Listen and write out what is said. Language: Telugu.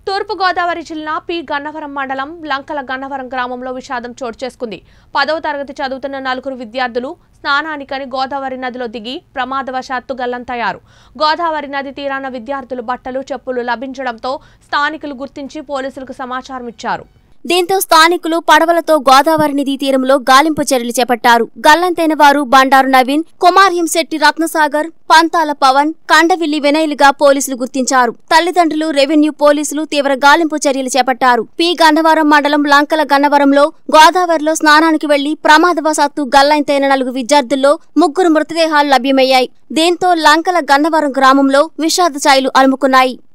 తూర్పుగోదావరి జిల్లా పి గన్నవరం మండలం లంకల గన్నవరం గ్రామంలో విషాదం చోటు చేసుకుంది పదవ తరగతి చదువుతున్న నలుగురు విద్యార్థులు స్నానానికని గోదావరి నదిలో దిగి ప్రమాదవశాత్తు గల్లంతయ్యారు గోదావరి నది తీరాన విద్యార్థులు బట్టలు చెప్పులు లభించడంతో స్థానికులు గుర్తించి పోలీసులకు సమాచారం ఇచ్చారు దీంతో స్థానికులు పడవలతో గోదావరి నదీ తీరంలో గాలింపు చర్యలు చేపట్టారు గల్లంతైన వారు బండారు నవీన్ కుమార్యం శెట్టి రత్నసాగర్ పంతాల పవన్ కండవిల్లి వినయలుగా పోలీసులు గుర్తించారు తల్లిదండ్రులు రెవెన్యూ పోలీసులు తీవ్ర గాలింపు చర్యలు చేపట్టారు పి గన్నవరం మండలం లంకల గన్నవరంలో గోదావరిలో స్నానానికి వెళ్లి ప్రమాదవశాత్తు గల్లంతైన నలుగురు విద్యార్థుల్లో ముగ్గురు మృతదేహాలు లభ్యమయ్యాయి దీంతో లంకల గన్నవరం గ్రామంలో విషాద ఛాయలు అలుముకున్నాయి